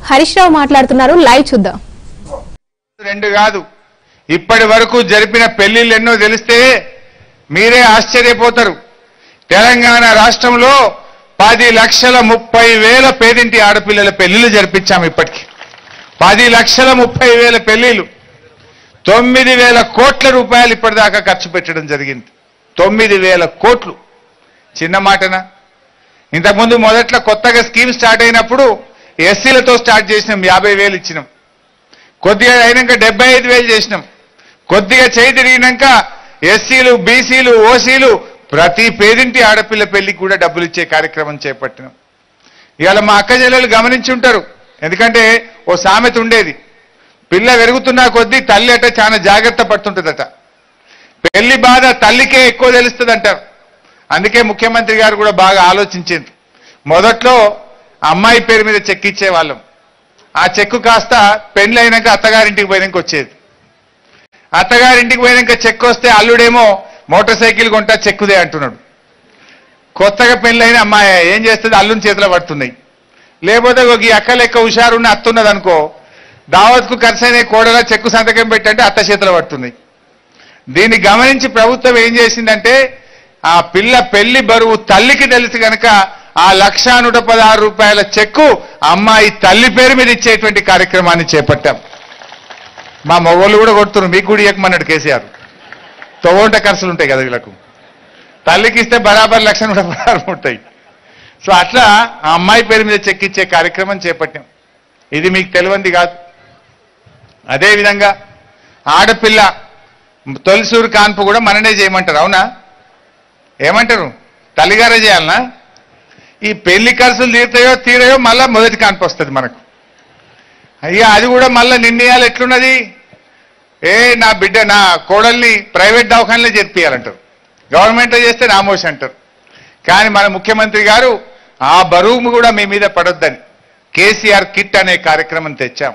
హరీష్ రావు మాట్లాడుతున్నారు లైవ్ చూద్దాం రెండు కాదు ఇప్పటి వరకు జరిపిన పెళ్లిళ్ళు ఎన్నో తెలిస్తే మీరే ఆశ్చర్యపోతారు తెలంగాణ రాష్ట్రంలో పది లక్షల ముప్పై వేల పేదింటి ఆడపిల్లల పెళ్లిళ్ళు జరిపించాం ఇప్పటికి పది లక్షల ముప్పై వేల పెళ్లిళ్ళు తొమ్మిది వేల కోట్ల రూపాయలు ఇప్పటిదాకా ఖర్చు పెట్టడం జరిగింది తొమ్మిది వేల కోట్లు చిన్న మాటనా ఇంతకుముందు మొదట్లో కొత్తగా స్కీమ్ స్టార్ట్ అయినప్పుడు ఎస్సీలతో స్టార్ట్ చేసినాం యాభై వేలు ఇచ్చినాం కొద్దిగా అయినాక డెబ్బై ఐదు వేలు చేసినాం కొద్దిగా చేయి తిరిగినాక ఎస్సీలు బీసీలు ఓసీలు ప్రతి పేదింటి ఆడపిల్ల పెళ్లికి కూడా డబ్బులు ఇచ్చే కార్యక్రమం చేపట్టినాం ఇవాళ మా అక్క చెల్లెలు గమనించి ఉంటారు ఎందుకంటే ఓ సామెత ఉండేది పిల్ల పెరుగుతున్నా కొద్దీ తల్లి అట చాలా జాగ్రత్త పడుతుంటుందట పెళ్లి బాధ తల్లికే ఎక్కువ తెలుస్తుంది అంటారు అందుకే ముఖ్యమంత్రి గారు కూడా బాగా ఆలోచించారు మొదట్లో అమ్మాయి పేరు మీద చెక్ ఇచ్చేవాళ్ళం ఆ చెక్కు కాస్త పెళ్లి అయినాక అత్తగారింటికి పోయినాక వచ్చేది అత్తగారింటికి పోయినాక చెక్ వస్తే అల్లుడేమో మోటార్ సైకిల్ కొంటా చెక్కుదే అంటున్నాడు కొత్తగా పెళ్ళైన అమ్మాయి ఏం చేస్తుంది అల్లుని చేతిలో పడుతున్నాయి లేకపోతే ఒక ఈ అక్క లెక్క హుషారున్న అత్తున్నది అనుకో దావత్కు ఖర్చు అయిన కోడలా చెక్కు సంతకం పెట్టంటే అత్త చేతిలో పడుతుంది దీన్ని గమనించి ప్రభుత్వం ఏం చేసిందంటే ఆ పిల్ల పెళ్లి బరువు తల్లికి తెలుసు గనక ఆ లక్షా నూట పదహారు రూపాయల చెక్కు అమ్మాయి తల్లి పేరు మీద ఇచ్చేటువంటి కార్యక్రమాన్ని చేపట్టాం మా మగవాళ్ళు కూడా కొడుతున్నారు మీకు కూడా ఇవ్వకమన్నాడు కేసీఆర్ తొగొంట ఖర్చులు ఉంటాయి కదా వీళ్ళకు తల్లికి ఇస్తే బరాబర్ లక్ష నూట పదహారు ఉంటాయి సో అట్లా ఆ అమ్మాయి పేరు మీద చెక్ ఇచ్చే కార్యక్రమం చేపట్టాం ఇది మీకు తెలియంది కాదు అదేవిధంగా ఆడపిల్ల తొలిసూరు కాన్పు కూడా మననే చేయమంటారు అవునా ఏమంటారు తల్లిగారే చేయాలనా ఈ పెళ్లి ఖర్చులు తీరుతాయో తీరయో మళ్ళా మొదటి కాన్పు వస్తుంది మనకు అయ్యా అది కూడా మళ్ళా నిర్ణయాలు ఎట్లున్నది ఏ నా బిడ్డ నా కోడల్ని ప్రైవేట్ దవాఖానలో చేర్పియాలంటారు గవర్నమెంట్లో చేస్తే నామోషి అంటారు కానీ మన ముఖ్యమంత్రి గారు ఆ బరువు కూడా మీ మీద పడొద్దని కేసీఆర్ కిట్ అనే కార్యక్రమం తెచ్చాం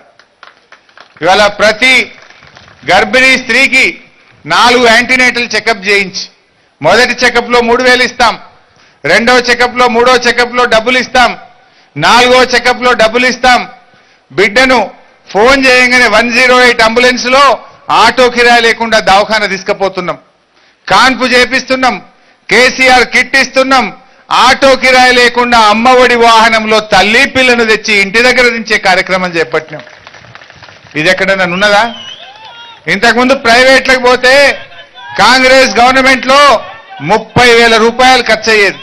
ఇవాళ ప్రతి గర్భిణీ స్త్రీకి నాలుగు యాంటీనేటల్ చెకప్ చేయించి మొదటి చెకప్లో మూడు వేలు ఇస్తాం రెండవ చెకప్లో మూడో చెకప్లో డబ్బులు ఇస్తాం నాలుగో చెకప్లో డబ్బులు ఇస్తాం బిడ్డను ఫోన్ చేయగానే వన్ జీరో ఎయిట్ అంబులెన్స్లో ఆటో కిరాయి లేకుండా దవాఖాన తీసుకుపోతున్నాం కాన్పు చేపిస్తున్నాం కేసీఆర్ కిట్ ఇస్తున్నాం ఆటో కిరాయి లేకుండా అమ్మఒడి వాహనంలో తల్లి పిల్లను తెచ్చి ఇంటి దగ్గర దించే కార్యక్రమం చేపట్టినాం ఇది ఎక్కడైనా ఉన్నదా ఇంతకుముందు ప్రైవేట్లకు పోతే కాంగ్రెస్ గవర్నమెంట్ లో ముప్పై వేల రూపాయలు ఖర్చు అయ్యేది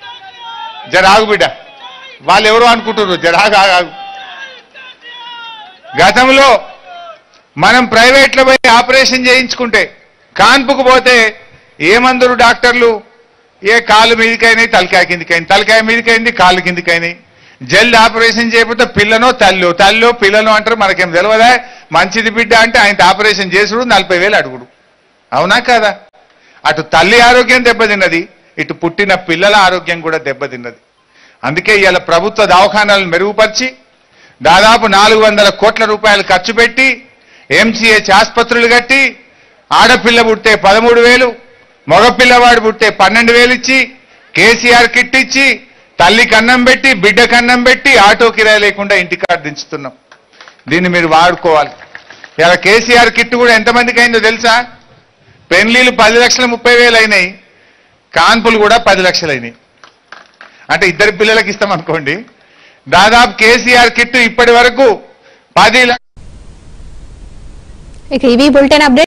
జరాగు బిడ్డ వాళ్ళు ఎవరు అనుకుంటున్నారు జరాగు ఆగు, ఆగు. గతంలో మనం ప్రైవేట్లో పోయి ఆపరేషన్ చేయించుకుంటే కాన్పుకు పోతే ఏమందరు డాక్టర్లు ఏ కాలు మీదికైనాయి తలకాయ కిందికైంది తలకాయ మీదికైంది కాలు కిందికైనాయి జల్ది ఆపరేషన్ చేయకపోతే పిల్లనో తల్లు తల్లు పిల్లనో అంటారు మనకేం తెలియదా మంచిది బిడ్డ అంటే ఆయన ఆపరేషన్ చేసుడు నలభై వేలు అడుగుడు అవునా కాదా అటు తల్లి ఆరోగ్యం దెబ్బతిన్నది ఇటు పుట్టిన పిల్లల ఆరోగ్యం కూడా దెబ్బతిన్నది అందుకే ఇవాళ ప్రభుత్వ దవాఖానాలను మెరుగుపరిచి దాదాపు నాలుగు వందల కోట్ల రూపాయలు ఖర్చు పెట్టి ఎంసీహెచ్ ఆసుపత్రులు కట్టి ఆడపిల్ల పుట్టే పదమూడు వేలు మగపిల్లవాడు పుట్టే పన్నెండు వేలు ఇచ్చి కేసీఆర్ కిట్ ఇచ్చి తల్లి కన్నం పెట్టి బిడ్డ కన్నం పెట్టి ఆటో కిరాయి లేకుండా ఇంటికాడ దించుతున్నాం దీన్ని మీరు వాడుకోవాలి ఇలా కేసీఆర్ కిట్ కూడా ఎంతమందికి అయిందో తెలుసా పెళ్లిలు పది లక్షల ముప్పై వేలు అయినాయి కాన్పులు కూడా పది లక్షలు అయినాయి అంటే ఇద్దరు పిల్లలకి ఇస్తాం అనుకోండి దాదాపు కేసీఆర్ కిట్ ఇప్పటి వరకు పది లక్ష ఇక ఇవి బులెటిన్ అప్డేట్